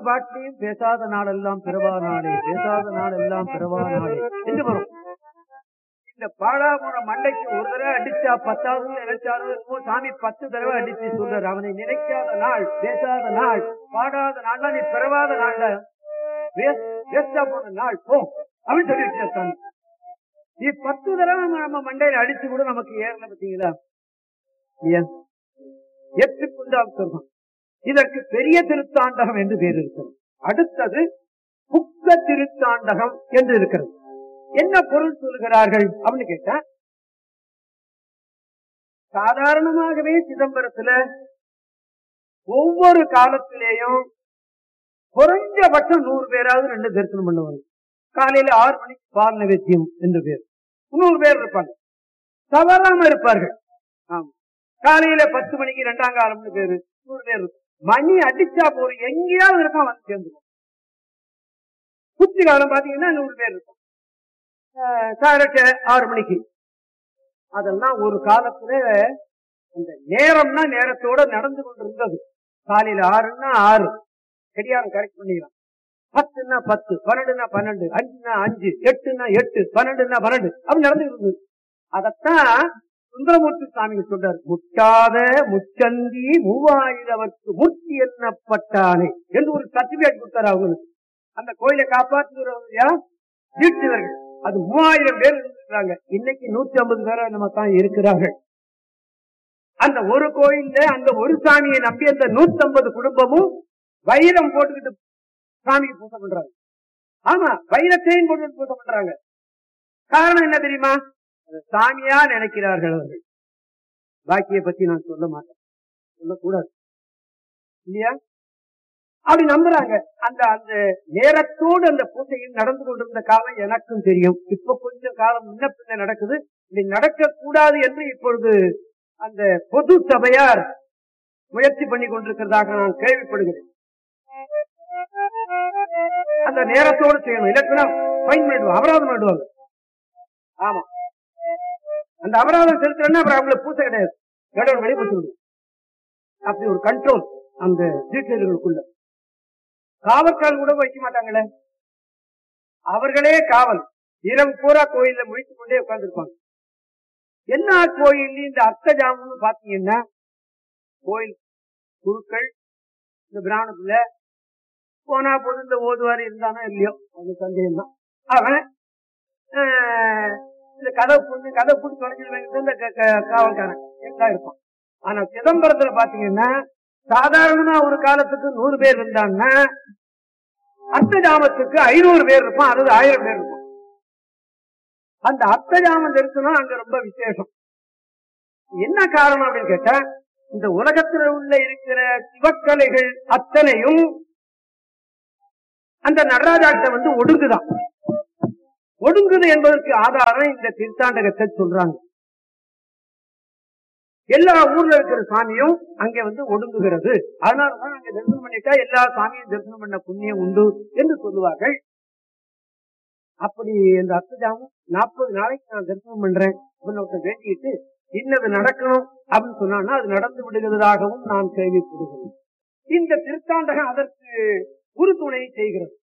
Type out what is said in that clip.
பாட்டிலையும் பேசாத நாளெல்லாம் பிறவா நாளே பேசாத நாளெல்லாம் பிறவா நாளே என்று வரும் இந்த பாழா போன மண்டைக்கு ஒரு தடவை அடிச்சா பத்தாவது நினைச்சாலும் என்னமோ சாமி பத்து தடவை அடிச்சு சொல்றாரு அவனை நினைக்காத நாள் பேசாத நாள் பாடாத நாள்ல நீ பிறவாத நாள்ல வேஸ்டா போன நாள் போ அப்படின்னு சொல்லிட்டு சாமி நீ பத்து தடவை நம்ம மண்டையில அடிச்சு கூட நமக்கு ஏறல பாத்தீங்களா ஏன் ஏற்றுக்கொண்டால் சொல்றோம் இதற்கு பெரிய திருத்தாண்டகம் என்று பேர் இருக்கிறது அடுத்தது புக்க திருத்தாண்டகம் என்று இருக்கிறது என்ன பொருள் சொல்லுகிறார்கள் அப்படின்னு கேட்டா சாதாரணமாகவே சிதம்பரத்துல ஒவ்வொரு காலத்திலேயும் குறைஞ்சபட்சம் நூறு பேராவது ரெண்டு தரிசனம் பண்ணுவாங்க காலையில ஆறு மணிக்கு பால் நைவேத்தியம் என்று பேர் நூறு பேர் இருப்பாங்க தவறாம இருப்பார்கள் ஆமா காலையில பத்து மணிக்கு ரெண்டாம் காலம்னு பேரு நூறு பேர் இருக்கும் மணி அடிச்சா போறோம் எங்கேயாவது இருப்பான் வந்து சேர்ந்துடும் குச்சி காலம் பாத்தீங்கன்னா நூறு பேர் இருக்கும் காலட்டு ஆறு மணிக்கு அதெல்லாம் ஒரு காலத்துல அந்த நேரம்னா நேரத்தோட நடந்து கொண்டிருந்தது காலையில ஆறுன்னா ஆறு கடியாரம் கரெக்ட் பண்ணிடலாம் பத்துன்னா பத்து பன்னெண்டுனா பன்னெண்டு அஞ்சுனா அஞ்சு எட்டுனா எட்டு பன்னெண்டுனா பன்னெண்டு அப்படி நடந்து இருந்தது அதத்தான் சுந்தரமூர்த்தி சுவாமி சொல்றார் முட்டாத முச்சந்தி மூவாயிரவர்க்கு முத்தி எண்ணப்பட்டானே என்று ஒரு சர்டிபிகேட் கொடுத்தாரு அவங்களுக்கு அந்த கோயிலை காப்பாற்றுகிறவங்க தீட்சிதர்கள் அது மூவாயிரம் பேர் இருந்திருக்காங்க இன்னைக்கு நூத்தி ஐம்பது பேரா நம்ம தான் இருக்கிறார்கள் அந்த ஒரு கோயில்ல அந்த ஒரு சாமியை நம்பி அந்த நூத்தி ஐம்பது குடும்பமும் வைரம் போட்டுக்கிட்டு சாமிக்கு பூஜை பண்றாங்க ஆமா வைரத்தையும் போட்டு பூஜை பண்றாங்க காரணம் என்ன தெரியுமா சாமியா நினைக்கிறார்கள் அவர்கள் பாக்கிய பத்தி நான் சொல்ல மாட்டேன் சொல்லக்கூடாது இல்லையா அப்படி நம்புறாங்க அந்த அந்த நேரத்தோடு அந்த பூஜையில் நடந்து கொண்டிருந்த காலம் எனக்கும் தெரியும் இப்ப கொஞ்சம் காலம் முன்ன பின்ன நடக்குது இப்படி நடக்க கூடாது என்று இப்பொழுது அந்த பொது சபையார் முயற்சி பண்ணி கொண்டிருக்கிறதாக நான் கேள்விப்படுகிறேன் அந்த நேரத்தோடு செய்யணும் இல்லைன்னா ஃபைன் பண்ணிடுவோம் அபராதம் பண்ணிடுவாங்க ஆமா அந்த அபராதம் செலுத்துறேன்னா அப்புறம் அவங்களுக்கு பூசை கிடையாது கடவுள் வெளியே போட்டு அப்படி ஒரு கண்ட்ரோல் அந்த தீட்சர்களுக்குள்ள காவற்கால் கூட வைக்க மாட்டாங்களே அவர்களே காவல் இரவு பூரா கோயில்ல முடித்துக் கொண்டே உட்கார்ந்துருப்பாங்க எல்லா கோயில்லையும் இந்த அர்த்த ஜாமம்னு பாத்தீங்கன்னா கோயில் குருக்கள் இந்த பிராமணத்துல போனா போது இந்த ஓதுவாரி இருந்தானோ இல்லையோ அது சந்தேகம் தான் அவன் இந்த கதவு புண்ணு கதவு புண்ணு தொலைஞ்சு இந்த காவல்காரன் எல்லாம் இருப்பான் ஆனா சிதம்பரத்துல பாத்தீங்கன்னா சாதாரணமா ஒரு காலத்துக்கு நூறு பேர் இருந்தாங்கன்னா அர்த்த ஜாமத்துக்கு ஐநூறு பேர் இருப்பான் அதாவது ஆயிரம் பேர் இருப்பான் அந்த அர்த்த ஜாமம் தரிசனம் அங்க ரொம்ப விசேஷம் என்ன காரணம் அப்படின்னு கேட்டா இந்த உலகத்துல உள்ள இருக்கிற சிவக்கலைகள் அத்தனையும் அந்த நடராஜாட்ட வந்து ஒடுங்குதான் ஒடுங்குது என்பதற்கு ஆதாரம் இந்த திருத்தாண்டகத்தை சொல்றாங்க எல்லா ஊர்ல இருக்கிற சாமியும் அங்க வந்து ஒடுங்குகிறது அதனாலதான் அங்க தரிசனம் பண்ணிட்டா எல்லா சாமியும் தரிசனம் பண்ண புண்ணியம் உண்டு என்று சொல்லுவார்கள் அப்படி இந்த அர்த்தஜாமம் நாற்பது நாளைக்கு நான் தரிசனம் பண்றேன் அப்படின்னு வேண்டிட்டு இன்னது நடக்கணும் அப்படின்னு சொன்னா அது நடந்து விடுகிறதாகவும் நான் கேள்விப்படுகிறேன் இந்த திருத்தாண்டகம் அதற்கு உறுதுணை செய்கிறது